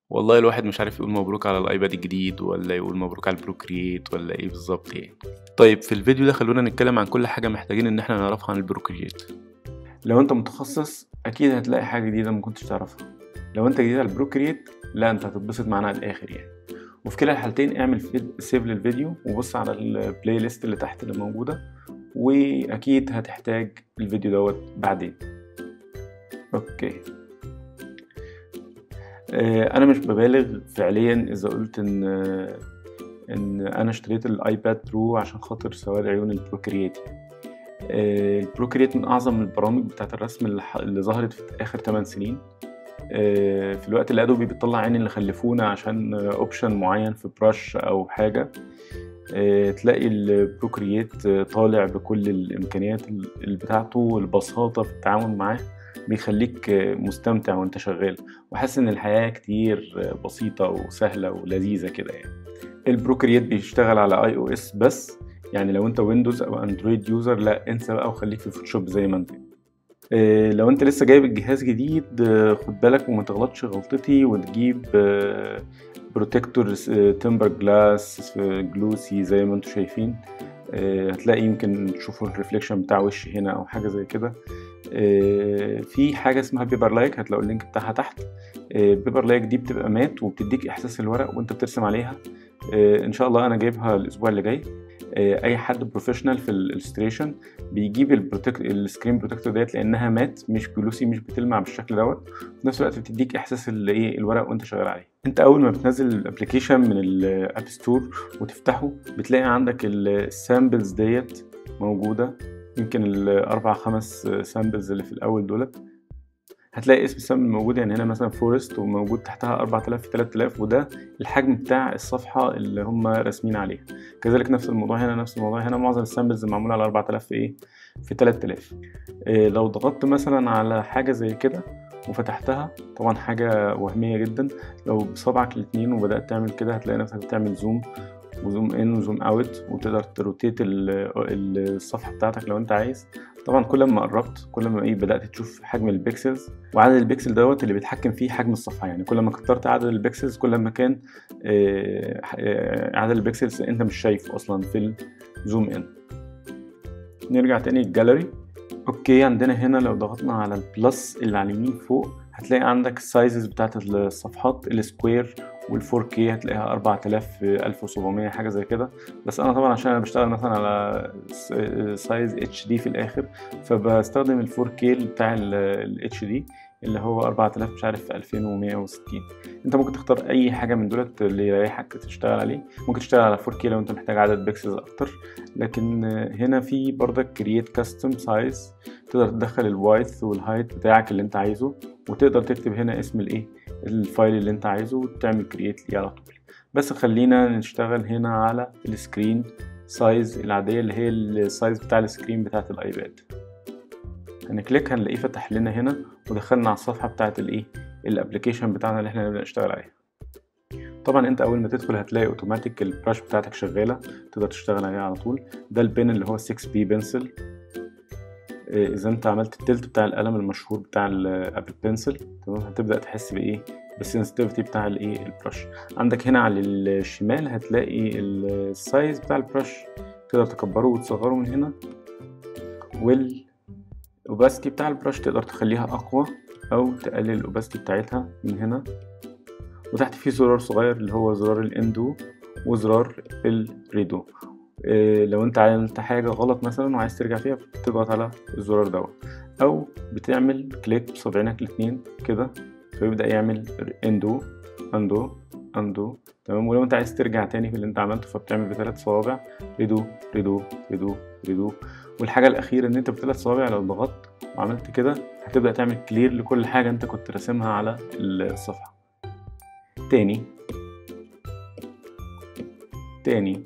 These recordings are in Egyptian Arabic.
والله الواحد مش عارف يقول مبروك على الايباد الجديد ولا يقول مبروك على البروكرييت ولا ايه بالظبط يعني طيب في الفيديو ده خلونا نتكلم عن كل حاجه محتاجين ان احنا نعرفها عن البروكرييت لو انت متخصص اكيد هتلاقي حاجه جديده ما كنتش تعرفها لو انت جديد على البروكرييت لا انت هتتبسط معانا على الاخر يعني وفي كلا الحالتين اعمل سيف للفيديو وبص على البلاي ليست اللي تحت اللي موجوده واكيد هتحتاج الفيديو دوت بعدين اوكي انا مش ببالغ فعليا اذا قلت ان ان انا اشتريت الايباد برو عشان خاطر سواد عيون البروكرييت البروكرييت من اعظم البرامج بتاعه الرسم اللي ظهرت في اخر 8 سنين في الوقت اللي ادوبي بتطلع عين اللي خلفونا عشان اوبشن معين في برش او حاجه تلاقي البروكرييت طالع بكل الامكانيات اللي بتاعته والبساطه في التعامل معاه بيخليك مستمتع وانت شغال وحاسس ان الحياه كتير بسيطه وسهله ولذيذه كده يعني البروكرييت بيشتغل على اي او اس بس يعني لو انت ويندوز او اندرويد يوزر لا انسى بقى وخليك في فوتوشوب زي ما انت لو انت لسه جايب الجهاز جديد خد بالك وما تغلطش غلطتي وتجيب بروتكتور تمبر جلاس جلوسي زي ما انتم شايفين هتلاقي يمكن تشوفوا الريفليكشن بتاع وش هنا او حاجه زي كده في حاجه اسمها بيبر لايك هتلاقوا اللينك بتاعها تحت بيبر لايك دي بتبقى مات وبتديك احساس الورق وانت بترسم عليها ان شاء الله انا جايبها الاسبوع اللي جاي اي حد بروفيشنال في الالستريشن بيجيب البروتكت السكرين بروتكتور ديت لانها مات مش جلوسي مش بتلمع بالشكل دوت في نفس الوقت بتديك احساس الايه الورق وانت شغال عليه انت اول ما بتنزل الابلكيشن من الاب ستور وتفتحه بتلاقي عندك السامبلز ديت موجوده يمكن الاربع خمس سامبلز اللي في الاول دولت هتلاقي اسم السامبل موجود يعني هنا مثلا فورست وموجود تحتها 4000 في 3000 وده الحجم بتاع الصفحه اللي هم راسمين عليها كذلك نفس الموضوع هنا نفس الموضوع هنا معظم السامبلز معموله على 4000 في ايه في 3000 إيه لو ضغطت مثلا على حاجه زي كده وفتحتها طبعا حاجه وهميه جدا لو بصبعك الاتنين وبدات تعمل كده هتلاقي نفسك بتعمل زوم وزوم ان وزوم اوت وتقدر تروتيت الصفحه بتاعتك لو انت عايز طبعا كل ما قربت كل ما ايه بدات تشوف حجم البيكسلز وعدد البيكسل دوت اللي بيتحكم فيه حجم الصفحه يعني كل ما كترت عدد البيكسلز كل ما كان عدد البيكسلز انت مش شايفه اصلا في الزوم ان نرجع تاني الجاليري اوكي عندنا هنا لو ضغطنا على البلس اللي على اليمين فوق هتلاقي عندك السايزز بتاعت الصفحات السكوير وال 4K هتلاقيها 4000 1700 حاجه زي كده بس انا طبعا عشان انا بشتغل مثلا على سايز اتش دي في الاخر فبستخدم ال 4K بتاع ال اتش دي اللي هو 4000 مش عارف في 2160 انت ممكن تختار اي حاجه من دولت اللي يريحك تشتغل عليه ممكن تشتغل على 4K لو انت محتاج عدد بيكسلز اكتر لكن هنا في برضك كرييت كاستم سايز تقدر تدخل الوايث والهايت بتاعك اللي انت عايزه وتقدر تكتب هنا اسم الايه الفايل اللي انت عايزه وتعمل كرييت ليه على طول بس خلينا نشتغل هنا على السكرين سايز العادية اللي هي السايز بتاع السكرين بتاعت الايباد هنكليك هنلاقيه فتح لنا هنا ودخلنا على الصفحة بتاعت الايه الابلكيشن بتاعنا اللي احنا نبدأ نشتغل عليها طبعا انت اول ما تدخل هتلاقي اوتوماتيك البراش بتاعتك شغالة تقدر تشتغل عليها على طول ده البين اللي هو 6 بي بنسل اذا انت عملت التلت بتاع القلم المشهور بتاع الابل بنسل تمام هتبدا تحس بايه بالسنسيتيفيتي بتاع الايه البرش عندك هنا على الشمال هتلاقي السايز بتاع البرش تقدر تكبره وتصغره من هنا والاوباستي بتاع البرش تقدر تخليها اقوى او تقلل الاوباستي بتاعتها من هنا وتحت في زرار صغير اللي هو زرار الاندو وزرار الريدو لو انت عملت حاجة غلط مثلا وعايز ترجع فيها بتضغط على الزرار دوت او بتعمل كليك بصبعينك الاتنين كده فيبدأ يعمل اندو اندو اندو تمام ولو انت عايز ترجع تاني في اللي انت عملته فبتعمل بثلاث صوابع ريدو ريدو ريدو ريدو والحاجة الأخيرة إن أنت بثلاث صوابع لو ضغطت وعملت كده هتبدأ تعمل كلير لكل حاجة أنت كنت راسمها على الصفحة تاني تاني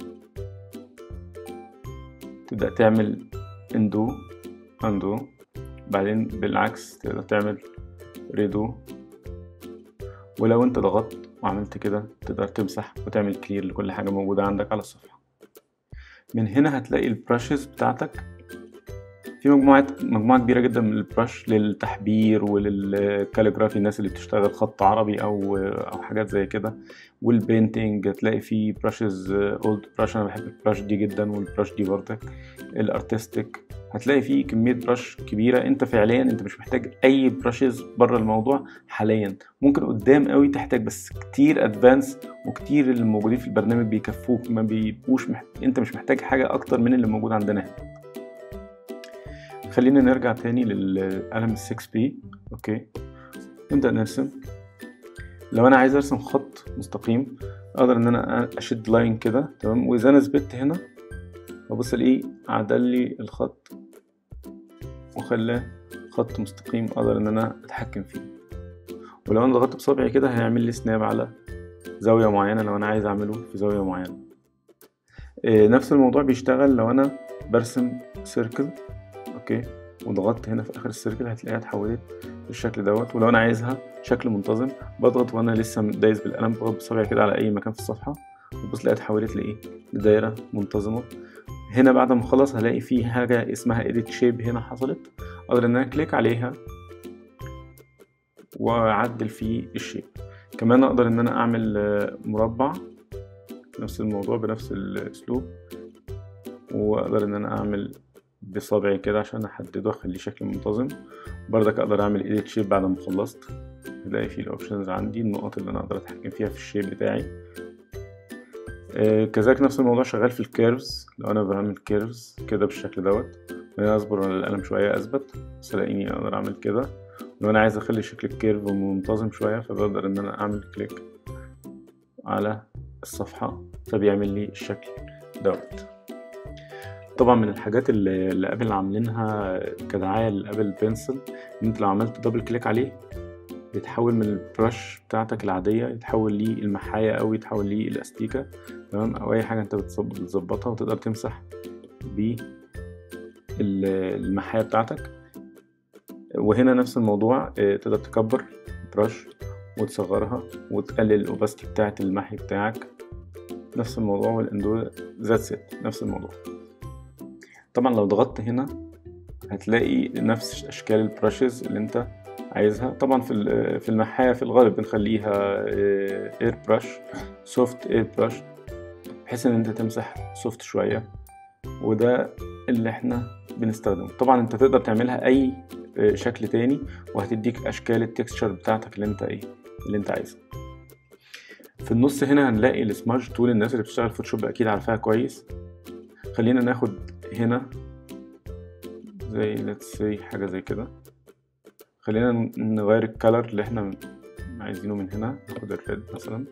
تبدأ تعمل اندو اندو بعدين بالعكس تقدر تعمل ريدو ولو انت ضغطت وعملت كده تقدر تمسح وتعمل كلير لكل حاجة موجودة عندك على الصفحة من هنا هتلاقي البراشز بتاعتك في مجموعات مجموعه كبيره جدا من البرش للتحبير وللكاليجرافي الناس اللي بتشتغل خط عربي او او حاجات زي كده والبينتنج هتلاقي في براشز اولد براش انا بحب البراش دي جدا والبراش دي برضك الارتستيك هتلاقي فيه كمية برش كبيرة انت فعليا انت مش محتاج اي براشز بره الموضوع حاليا ممكن قدام قوي تحتاج بس كتير ادفانس وكتير اللي موجودين في البرنامج بيكفوك ما بيبقوش محت... انت مش محتاج حاجة اكتر من اللي موجود عندنا هنا خلينا نرجع تاني للقلم ال 6 بي اوكي نبدأ نرسم لو انا عايز ارسم خط مستقيم اقدر ان انا اشد لاين كده تمام واذا انا ثبت هنا ابص الاقيه عدل لي الخط وخلاه خط مستقيم اقدر ان انا اتحكم فيه ولو انا ضغطت بصبعي كده هيعمل لي سناب على زاوية معينة لو انا عايز اعمله في زاوية معينة إيه نفس الموضوع بيشتغل لو انا برسم سيركل اوكي وضغطت هنا في اخر السيركل هتلاقيها اتحولت بالشكل دوت ولو انا عايزها شكل منتظم بضغط وانا لسه دايس بالقلم بضغط بصبعي كده على اي مكان في الصفحة وبص تلاقيها اتحولت لايه لدايرة منتظمة هنا بعد ما اخلص هلاقي في حاجة اسمها edit shape هنا حصلت اقدر ان انا كليك عليها واعدل فيه الشيب كمان اقدر ان انا اعمل مربع نفس الموضوع بنفس الاسلوب واقدر ان انا اعمل بصبعي كده عشان احدده واخليه شكل منتظم بردك اقدر اعمل edit shape بعد ما خلصت هلاقي فيه الاوبشنز عندي النقط اللي انا اقدر اتحكم فيها في الشيب بتاعي آه كذلك نفس الموضوع شغال في الكيرفز لو انا بعمل كيرفز كده بالشكل دوت انا اصبر على القلم شويه اثبت بس الاقيني اقدر اعمل كده لو انا عايز اخلي شكل الكيرف منتظم شويه فبقدر ان انا اعمل كليك على الصفحه فبيعمل لي الشكل دوت طبعا من الحاجات اللي, اللي ابل عاملينها كدعايه لابل بنسل ان انت لو عملت دبل كليك عليه يتحول من البرش بتاعتك العادية يتحول ليه المحاية أو يتحول ليه الأستيكة تمام أو أي حاجة أنت بتظبطها وتقدر تمسح بالمحاية بتاعتك وهنا نفس الموضوع تقدر تكبر برش وتصغرها وتقلل الأوباستي بتاعت المحي بتاعك نفس الموضوع والاندو ذات ست نفس الموضوع طبعا لو ضغطت هنا هتلاقي نفس أشكال البراشز اللي انت عايزها طبعا في في المحاية في الغالب بنخليها اير براش سوفت اير براش بحيث ان انت تمسح سوفت شوية وده اللي احنا بنستخدمه طبعا انت تقدر تعملها اي شكل تاني وهتديك اشكال التكستشر بتاعتك اللي انت ايه اللي انت عايزها في النص هنا هنلاقي السمارج تول الناس اللي بتشتغل فوتوشوب اكيد عارفاها كويس خلينا ناخد هنا زي let's say حاجة زي كده خلينا نغير الكالر اللي احنا عايزينه من هنا ناخد الريد مثلا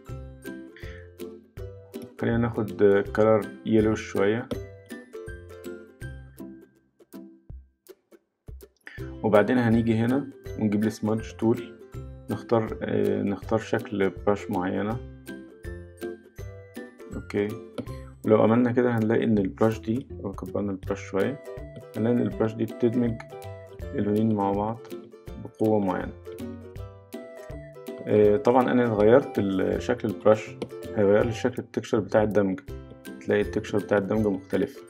خلينا ناخد كالر يلو شوية وبعدين هنيجي هنا ونجيب السمادج تول نختار اه نختار شكل براش معينة اوكي ولو عملنا كده هنلاقي ان البراش دي لو كبرنا البراش شوية هنلاقي ان البراش دي بتدمج اللونين مع بعض بقوة معينة اه طبعا انا غيرت شكل البراش هيغير لي شكل التكشر بتاع الدمج تلاقي التكشر بتاع الدمج مختلف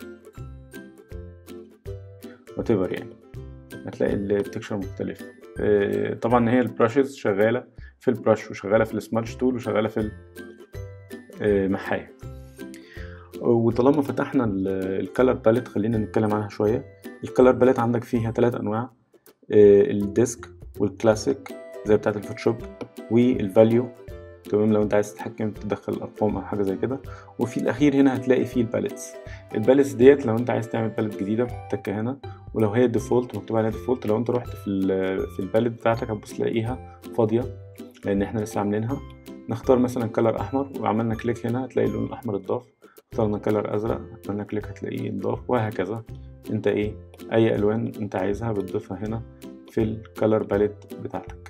whatever يعني هتلاقي التكشر مختلف اه طبعا هي البراشز شغالة في البراش وشغالة في السمادج تول وشغالة في المحاية وطالما فتحنا الكالر باليت خلينا نتكلم عنها شوية الكالر باليت عندك فيها ثلاث انواع الديسك والكلاسيك زي بتاعة الفوتوشوب والفاليو تمام لو انت عايز تتحكم تدخل الارقام او حاجه زي كده وفي الاخير هنا هتلاقي فيه الباليتس الباليتس ديت لو انت عايز تعمل باليت جديده بتتك هنا ولو هي ديفولت مكتوب عليها ديفولت لو انت رحت في في الباليت بتاعتك هتبص تلاقيها فاضيه لان احنا لسه عاملينها نختار مثلا كلر احمر وعملنا كليك هنا هتلاقي اللون الاحمر اتضاف اخترنا كلر ازرق عملنا كليك هتلاقيه اتضاف وهكذا انت ايه اي الوان انت عايزها بتضيفها هنا في الكلر باليت بتاعتك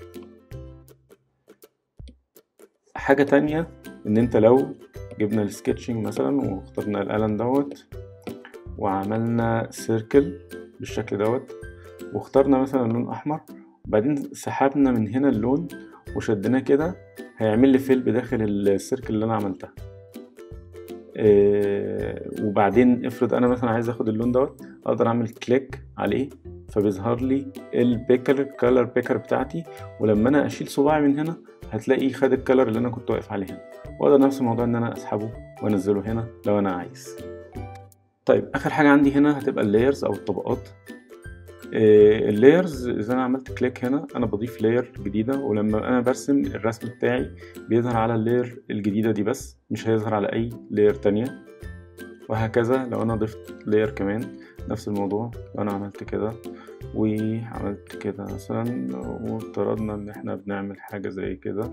حاجة تانية ان انت لو جبنا السكتشنج مثلا واخترنا القلم دوت وعملنا سيركل بالشكل دوت واخترنا مثلا لون احمر وبعدين سحبنا من هنا اللون وشدناه كده هيعمل لي فيل بداخل السيركل اللي انا عملتها آه، وبعدين افرض انا مثلا عايز اخد اللون دوت اقدر اعمل كليك عليه فبيظهر لي البيكر الكالر بيكر بتاعتي ولما انا اشيل صباعي من هنا هتلاقيه خد الكالر اللي انا كنت واقف عليه هنا واقدر نفس الموضوع ان انا اسحبه وانزله هنا لو انا عايز طيب اخر حاجه عندي هنا هتبقى اللايرز او الطبقات اللايرز اذا انا عملت كليك هنا انا بضيف لاير جديده ولما انا برسم الرسم بتاعي بيظهر على اللاير الجديده دي بس مش هيظهر على اي لاير تانية وهكذا لو انا ضفت لاير كمان نفس الموضوع لو انا عملت كده وعملت كده مثلا وافترضنا ان احنا بنعمل حاجه زي كده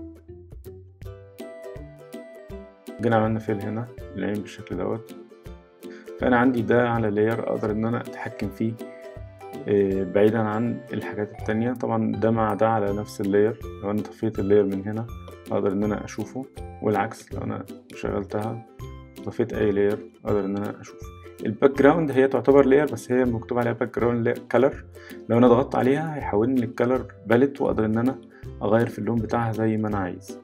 جينا عملنا فيل هنا العين بالشكل دوت فانا عندي ده على لاير اقدر ان انا اتحكم فيه إيه، بعيدا عن الحاجات التانية طبعا ده مع ده على نفس اللاير لو انا طفيت اللاير من هنا اقدر ان انا اشوفه والعكس لو انا شغلتها طفيت اي لاير اقدر ان انا اشوفه الباك جراوند هي تعتبر لاير بس هي مكتوب عليها باك جراوند كلر لو انا ضغطت عليها هيحولني للكلر باليت واقدر ان انا اغير في اللون بتاعها زي ما انا عايز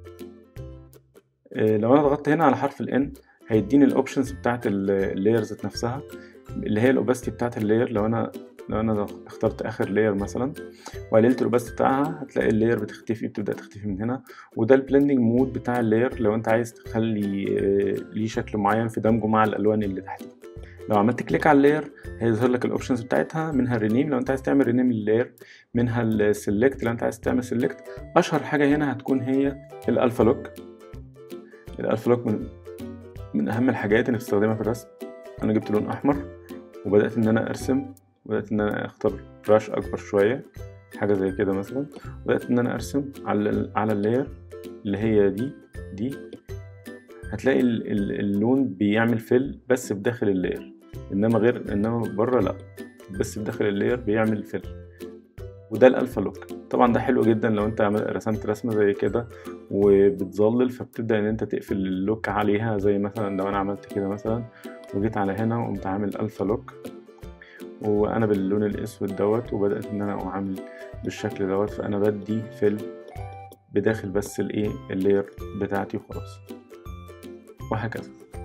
إيه، لو انا ضغطت هنا على حرف الان هيديني الاوبشنز بتاعت اللاير ذات نفسها اللي هي الاوباستي بتاعت اللاير لو انا لو انا اخترت اخر لاير مثلا وقللت الاوباستي بتاعها هتلاقي اللاير بتختفي بتبدا تختفي من هنا وده البلندنج مود بتاع اللاير لو انت عايز تخلي آه، ليه شكل معين في دمجه مع الالوان اللي تحتيه لو عملت كليك على اللاير هيظهر لك الاوبشنز بتاعتها منها الرينيم لو انت عايز تعمل رينيم لللاير منها السلكت لو انت عايز تعمل سلكت اشهر حاجه هنا هتكون هي الالفا لوك الالفا لوك من من اهم الحاجات اللي بستخدمها في الرسم انا جبت لون احمر وبدات ان انا ارسم بدات ان انا اختار براش اكبر شويه حاجه زي كده مثلا بدات ان انا ارسم على على اللاير اللي هي دي دي هتلاقي ال- ال- اللون بيعمل فيل بس بداخل اللاير انما غير انما بره لا بس بداخل اللاير بيعمل فيل وده الالفا لوك طبعا ده حلو جدا لو انت عمل- رسمت رسمه زي كده وبتظلل فبتبدا ان انت تقفل اللوك عليها زي مثلا لو انا عملت كده مثلا وجيت على هنا وقمت عامل الفا لوك وانا باللون الاسود دوت وبدات ان انا اقوم عامل بالشكل دوت فانا بدي فيل بداخل بس الايه اللاير بتاعتي وخلاص وهكذا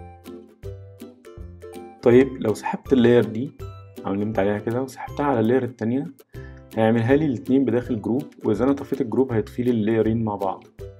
طيب لو سحبت اللاير دي علمت عليها كده وسحبتها على اللاير التانية هيعملها لي الاتنين بداخل جروب واذا انا طفيت الجروب هيطفي لي اللايرين مع بعض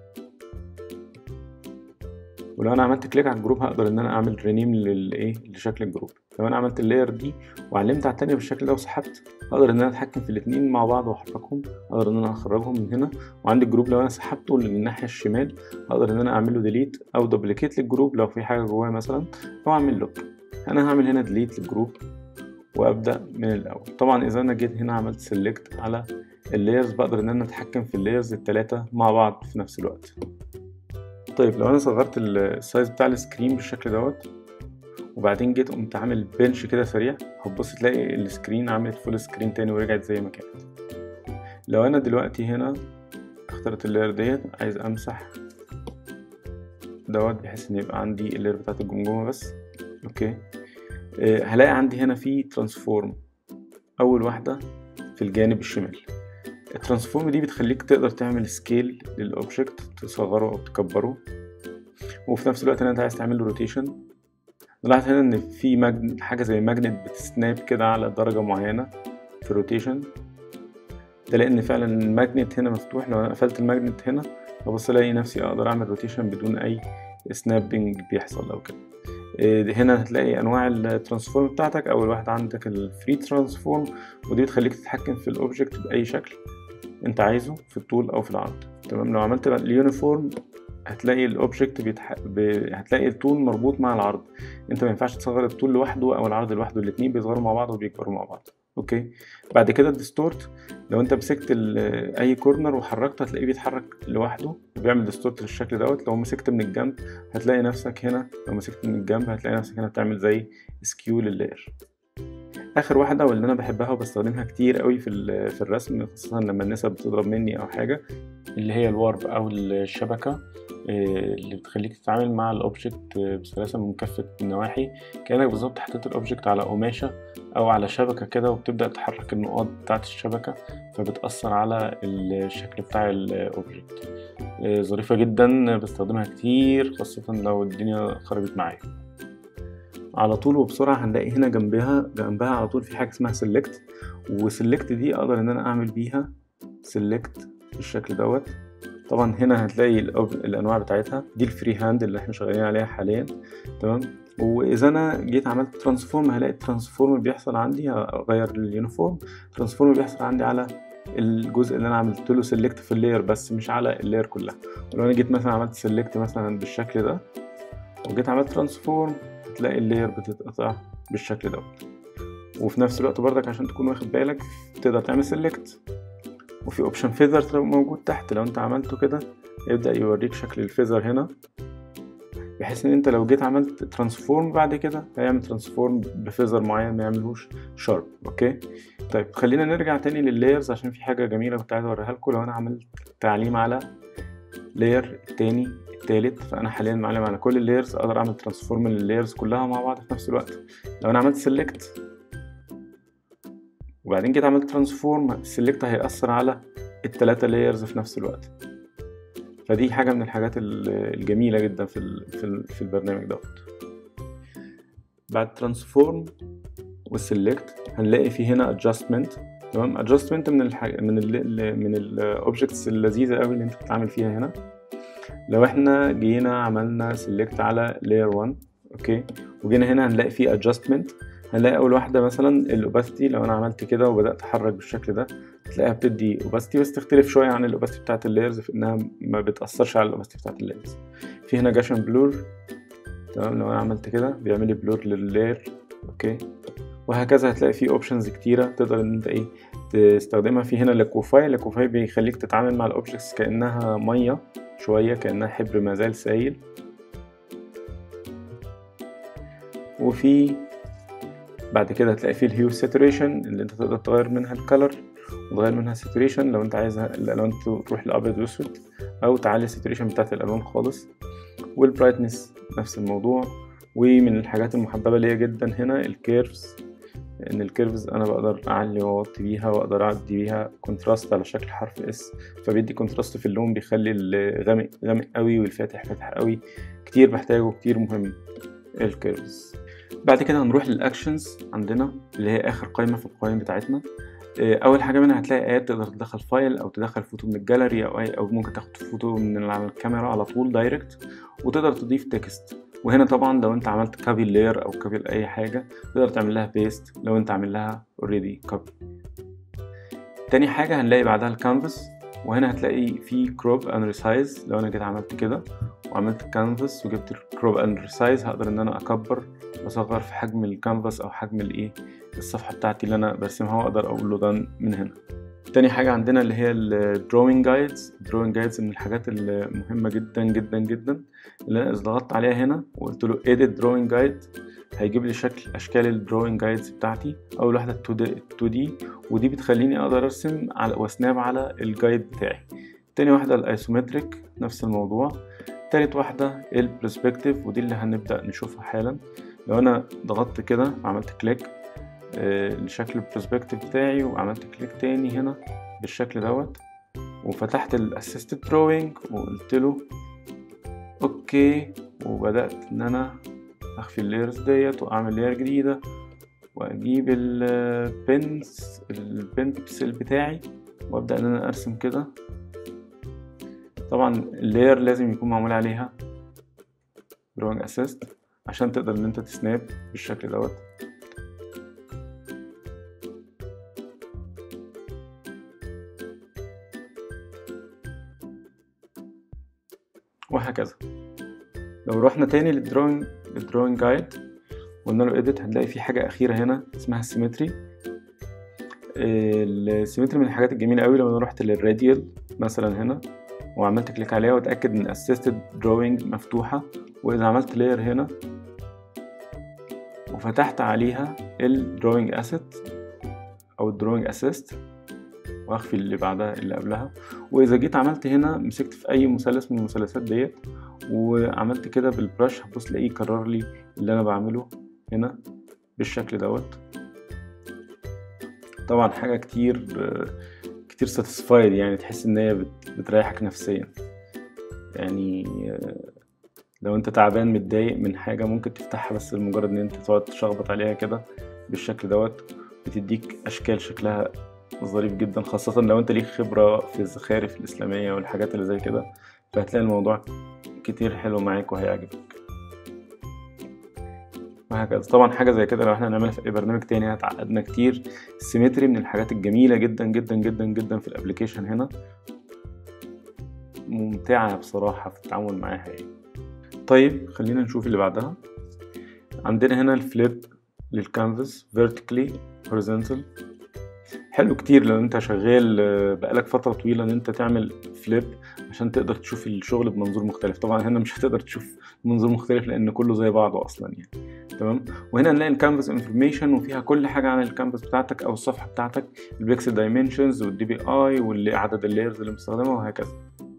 ولو انا عملت كليك على الجروب هقدر ان انا اعمل رينيم للايه لشكل الجروب لو انا عملت اللاير دي وعلمت على التانية بالشكل ده وسحبت اقدر ان انا اتحكم في الاتنين مع بعض واحركهم اقدر ان انا اخرجهم من هنا وعندي الجروب لو انا سحبته للناحية الشمال اقدر ان انا اعمل له ديليت او دوبليكيت للجروب لو في حاجة جواه مثلا او اعمل لوك انا هعمل هنا ديليت للجروب وابدا من الاول طبعا اذا انا جيت هنا عملت سيلكت على اللايرز بقدر ان انا اتحكم في اللايرز التلاتة مع بعض في نفس الوقت طيب لو انا صغرت ال- السايز بتاع السكرين بالشكل دوت وبعدين جيت قمت عامل بنش كده سريع هتبص تلاقي السكرين عملت فول سكرين تاني ورجعت زي ما كانت لو انا دلوقتي هنا اخترت اللاير ديت عايز امسح دوت بحيث ان يبقى عندي اللاير بتاعت الجمجمة بس اوكي آه، هلاقي عندي هنا في ترانسفورم اول واحدة في الجانب الشمال الترانسفورم دي بتخليك تقدر تعمل سكيل للاوبجكت تصغره او تكبره وفي نفس الوقت ان انت عايز تعمل له روتيشن لاحظ هنا ان في مجن... حاجه زي ماجنت بتسناب كده على درجه معينه في الروتيشن ده لان فعلا الماجنت هنا مفتوح لو انا قفلت الماجنت هنا ببص الاقي نفسي اقدر اعمل روتيشن بدون اي سنابنج بيحصل او كده إيه، هنا هتلاقي انواع الترانسفورم بتاعتك اول واحد عندك الفري ترانسفورم ودي بتخليك تتحكم في الاوبجكت باي شكل انت عايزه في الطول او في العرض تمام لو عملت بقى اليونيفورم هتلاقي الاوبجكت بيتح... ب... هتلاقي الطول مربوط مع العرض انت ما ينفعش تصغر الطول لوحده او العرض لوحده الاتنين بيصغروا مع بعض وبيكبروا مع بعض اوكي بعد كده الديستورت لو انت مسكت ال... اي كورنر وحركته هتلاقيه بيتحرك لوحده وبيعمل ديستورت بالشكل دوت لو مسكت من الجنب هتلاقي نفسك هنا لو مسكت من الجنب هتلاقي نفسك هنا بتعمل زي سكيو لللاير اخر واحده واللي انا بحبها وبستخدمها كتير قوي في ال- في الرسم خاصه لما النسب بتضرب مني او حاجه اللي هي الوارب او الشبكه إيه، اللي بتخليك تتعامل مع الاوبجكت بسلاسه من كافه النواحي كانك بالظبط حطيت الاوبجكت على قماشه او على شبكه كده وبتبدا تحرك النقاط بتاعه الشبكه فبتاثر على الشكل بتاع الاوبجكت إيه، ظريفه جدا بستخدمها كتير خاصه لو الدنيا خربت معايا على طول وبسرعة هنلاقي هنا جنبها جنبها على طول في حاجة اسمها سيلكت وسيلكت دي اقدر ان انا اعمل بيها سيلكت بالشكل دوت طبعا هنا هتلاقي الانواع بتاعتها دي الفري هاند اللي احنا شغالين عليها حاليا تمام واذا انا جيت عملت ترانسفورم هلاقي الترانسفورم بيحصل عندي هغير اليونيفورم الترانسفورم بيحصل عندي على الجزء اللي انا عملت له سيلكت في اللاير بس مش على اللاير كلها ولو انا جيت مثلا عملت سيلكت مثلا بالشكل ده وجيت عملت ترانسفورم هتلاقي اللاير بتتقطع بالشكل دوت وفي نفس الوقت برضك عشان تكون واخد بالك تقدر تعمل سيلكت وفي اوبشن فيذر موجود تحت لو انت عملته كده يبدأ يوريك شكل الفيذر هنا بحيث ان انت لو جيت عملت ترانسفورم بعد كده هيعمل ترانسفورم بفيزر معين ما يعملهوش شارب اوكي طيب خلينا نرجع تاني لللايرز عشان في حاجه جميله كنت عايز اوريها لكم لو انا عملت تعليم على لاير التاني التالت فانا حاليا معلم على كل اللايرز اقدر اعمل ترانسفورم لللايرز كلها مع بعض في نفس الوقت لو انا عملت سيلكت وبعدين جيت عملت ترانسفورم السيلكت هيأثر على التلاتة لايرز في نفس الوقت فدي حاجة من الحاجات الجميلة جدا في في البرنامج دوت بعد ترانسفورم والسيلكت هنلاقي في هنا adjustment تمام adjustment من الحاجة من ال من الاوبجكتس اللذيذة قوي اللي انت بتتعامل فيها هنا لو احنا جينا عملنا سيلكت على layer 1 اوكي وجينا هنا هنلاقي في adjustment هنلاقي اول واحده مثلا الاوباستي لو انا عملت كده وبدات احرك بالشكل ده تلاقيها بتدي اوباستي بس تختلف شويه عن الاوباستي بتاعت اللايرز في انها ما بتاثرش على الاوباستي بتاعت اللايرز في هنا جاشن بلور تمام لو انا عملت كده بيعمل لي بلور لللاير اوكي وهكذا هتلاقي في اوبشنز كتيره تقدر ان انت ايه تستخدمها في هنا لاكوفاي لاكوفاي بيخليك تتعامل مع الاوبجكتس كانها ميه شويه كانها حبر ما زال سايل وفي بعد كده هتلاقي فيه الهيو ساتوريشن اللي انت تقدر تغير منها الكالر وتغير منها الساتوريشن لو انت عايز الالوان تروح لابيض واسود او تعلي الساتوريشن بتاعت الالوان خالص والبرايتنس نفس الموضوع ومن الحاجات المحببة ليا جدا هنا الكيرفز ان الكيرفز انا بقدر اعلي واوطي بيها واقدر اعدي بيها كونتراست على شكل حرف اس فبيدي كونتراست في اللون بيخلي الغامق غامق قوي والفاتح فاتح قوي كتير بحتاجه كتير مهم الكيرفز بعد كده هنروح للاكشنز عندنا اللي هي اخر قائمه في القوائم بتاعتنا اول حاجه منها هتلاقي ايات تقدر تدخل فايل او تدخل فوتو من الجاليري او اي او ممكن تاخد فوتو من الكاميرا على طول دايركت وتقدر تضيف تكست وهنا طبعا لو انت عملت كابي لاير او كابي لاي حاجه تقدر تعمل لها بيست لو انت عامل لها اوريدي كابي تاني حاجه هنلاقي بعدها الكانفاس وهنا هتلاقي في كروب اند ريسايز لو انا جيت عملت كده وعملت كانفاس وجبت كروب اند ريسايز هقدر ان انا اكبر واصغر في حجم الكانفاس او حجم الايه الصفحه بتاعتي اللي انا برسمها واقدر اقول له دان من هنا تاني حاجة عندنا اللي هي الدروينج جايدز الدروينج جايدز من الحاجات المهمة جدا جدا جدا اللي انا ضغطت عليها هنا وقلت له edit drawing guide هيجيب لي شكل اشكال الدروينج جايدز بتاعتي اول واحدة 2 دي ودي بتخليني اقدر ارسم على واسناب على الجايد بتاعي تاني واحدة الايسومتريك نفس الموضوع تالت واحدة البرسبكتيف ودي اللي هنبدأ نشوفها حالا لو انا ضغطت كده وعملت كليك آه لشكل البرسبكتيف بتاعي وعملت كليك تاني هنا بالشكل دوت وفتحت الاسيستد دروينج وقلت له اوكي وبدأت ان انا اخفي اللايرز ديت واعمل لاير جديدة واجيب البنس البنسل بتاعي وابدأ ان انا ارسم كده طبعا اللاير لازم يكون معمول عليها drawing assist عشان تقدر ان انت تسناب بالشكل دوت وهكذا لو رحنا تاني للدروينج للدروينج جايد وقلنا له edit هنلاقي في حاجة أخيرة هنا اسمها السيمتري السيمتري من الحاجات الجميلة قوي لو انا رحت للراديال مثلا هنا وعملت كليك عليها واتأكد ان assisted drawing مفتوحة وإذا عملت layer هنا وفتحت عليها ال drawing asset أو ال drawing assist وأخفي اللي بعدها اللي قبلها وإذا جيت عملت هنا مسكت في أي مثلث من المثلثات ديت وعملت كده بالبرش هتبص تلاقيه يكرر لي اللي أنا بعمله هنا بالشكل دوت طبعا حاجة كتير كتير ساتيسفايد يعني تحس ان هي بتريحك نفسيا يعني لو انت تعبان متضايق من حاجة ممكن تفتحها بس لمجرد ان انت تقعد تشخبط عليها كده بالشكل دوت بتديك اشكال شكلها ظريف جدا خاصة لو انت ليك خبرة في الزخارف الإسلامية والحاجات اللي زي كده فهتلاقي الموضوع كتير حلو معاك وهيعجبك وهكذا طبعا حاجة زي كده لو احنا هنعملها في أي برنامج تاني هتعقدنا كتير السيمتري من الحاجات الجميلة جدا جدا جدا جدا في الابليكيشن هنا ممتعة بصراحة في التعامل معاها يعني طيب خلينا نشوف اللي بعدها عندنا هنا الفليب للكانفاس vertically horizontal حلو كتير لو انت شغال بقالك فترة طويلة ان انت تعمل فليب عشان تقدر تشوف الشغل بمنظور مختلف طبعا هنا مش هتقدر تشوف منظور مختلف لان كله زي بعضه اصلا يعني تمام وهنا نلاقي الكانفاس انفورميشن وفيها كل حاجه عن الكانفاس بتاعتك او الصفحه بتاعتك البيكسل دايمنشنز والدي بي اي وعدد اللايرز اللي مستخدمه وهكذا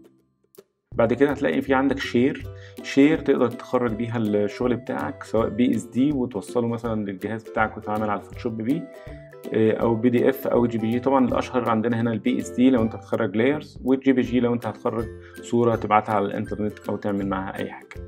بعد كده هتلاقي في عندك شير شير تقدر تخرج بيها الشغل بتاعك سواء بي اس دي وتوصله مثلا للجهاز بتاعك وتتعامل على الفوتوشوب بيه او بي دي اف او جي بي جي طبعا الاشهر عندنا هنا البي اس دي لو انت هتخرج لايرز والجي بي جي لو انت هتخرج صوره تبعتها على الانترنت او تعمل معاها اي حاجه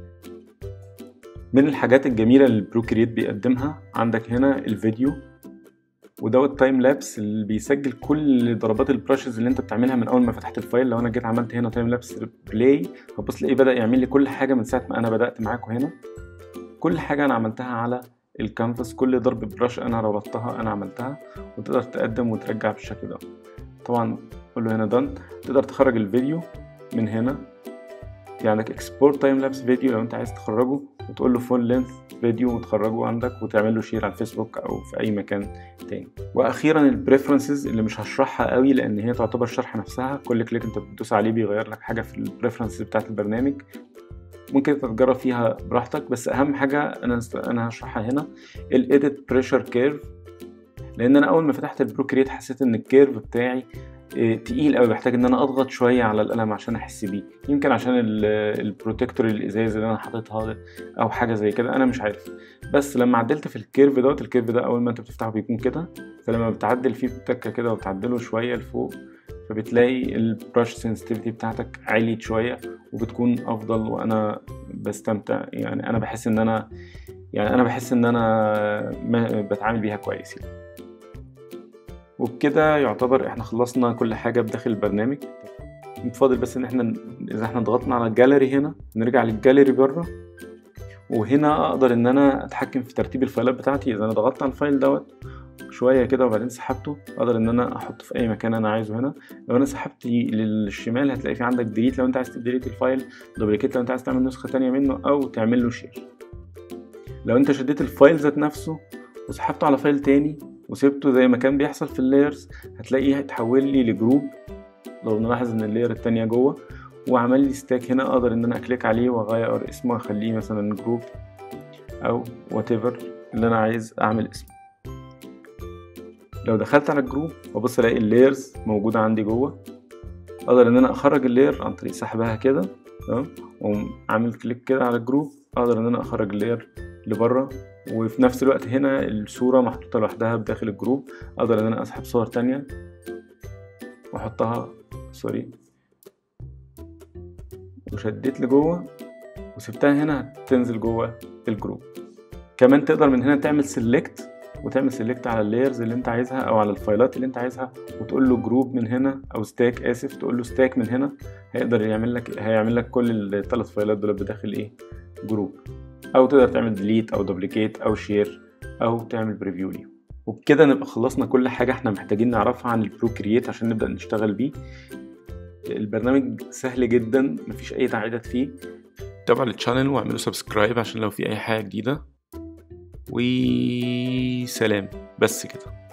من الحاجات الجميله اللي البروكريت بيقدمها عندك هنا الفيديو ودوت تايم لابس اللي بيسجل كل ضربات البراشز اللي انت بتعملها من اول ما فتحت الفايل لو انا جيت عملت هنا تايم لابس بلاي هتبص تلاقيه بدا يعمل لي كل حاجه من ساعه ما انا بدات معاكم هنا كل حاجه انا عملتها على الكانفاس كل ضرب براش انا ربطتها انا عملتها وتقدر تقدم وترجع بالشكل ده طبعا قول له هنا دان تقدر تخرج الفيديو من هنا في عندك اكسبورت تايم لابس فيديو لو انت عايز تخرجه وتقول له فول لينث فيديو وتخرجه عندك وتعمل له شير على الفيسبوك او في اي مكان تاني واخيرا البريفرنسز اللي مش هشرحها قوي لان هي تعتبر شرح نفسها كل كليك انت بتدوس عليه بيغير لك حاجه في البريفرنسز بتاعت البرنامج ممكن تتجرب فيها براحتك بس اهم حاجه انا انا هشرحها هنا الايديت بريشر كيرف لان انا اول ما فتحت البروكريت حسيت ان الكيرف بتاعي تقيل قوي بحتاج ان انا اضغط شويه على القلم عشان احس بيه يمكن عشان البروتكتور الازاز اللي انا حاططها او حاجه زي كده انا مش عارف بس لما عدلت في الكيرف دوت الكيرف ده اول ما انت بتفتحه بيكون كده فلما بتعدل فيه بتكه كده وبتعدله شويه لفوق فبتلاقي البراش سنسيتيفيتي بتاعتك عليت شويه وبتكون افضل وانا بستمتع يعني انا بحس ان انا يعني انا بحس ان انا بتعامل بيها كويس يعني. وبكده يعتبر احنا خلصنا كل حاجة بداخل البرنامج فاضل بس ان احنا اذا احنا ضغطنا على الجاليري هنا نرجع للجاليري بره وهنا اقدر ان انا اتحكم في ترتيب الفايلات بتاعتي اذا انا ضغطت على الفايل دوت شويه كده وبعدين سحبته اقدر ان انا احطه في اي مكان انا عايزه هنا لو انا سحبت للشمال هتلاقي في عندك ديليت لو انت عايز تديليت الفايل دوبليكيت لو انت عايز تعمل نسخه تانية منه او تعمل له شير لو انت شديت الفايل ذات نفسه وسحبته على فايل تاني وسبته زي ما كان بيحصل في اللايرز هتلاقيه هيتحول لي لجروب لو نلاحظ ان اللاير التانية جوه وعمل لي ستاك هنا اقدر ان انا اكليك عليه واغير اسمه اخليه مثلا جروب او وات ايفر اللي انا عايز اعمل اسمه لو دخلت على الجروب وابص الاقي اللايرز موجودة عندي جوه اقدر ان انا اخرج اللاير عن طريق سحبها كده تمام واقوم عامل كليك كده على الجروب اقدر ان انا اخرج اللاير لبره وفي نفس الوقت هنا الصورة محطوطة لوحدها بداخل الجروب اقدر ان انا اسحب صور تانية واحطها سوري وشديت لجوه وسبتها هنا هتنزل جوه الجروب كمان تقدر من هنا تعمل سيلكت وتعمل سيلكت على اللايرز اللي انت عايزها او على الفايلات اللي انت عايزها وتقول له جروب من هنا او ستاك اسف تقول له ستاك من هنا هيقدر يعمل لك هيعمل لك كل الثلاث فايلات دول بداخل ايه جروب او تقدر تعمل ديليت او دوبليكيت او شير او تعمل بريفيو ليه وبكده نبقى خلصنا كل حاجه احنا محتاجين نعرفها عن البروكرييت عشان نبدا نشتغل بيه البرنامج سهل جدا مفيش اي تعقيدات فيه تابعوا التشانل واعملوا سبسكرايب عشان لو في اي حاجه جديده وسلام بس كده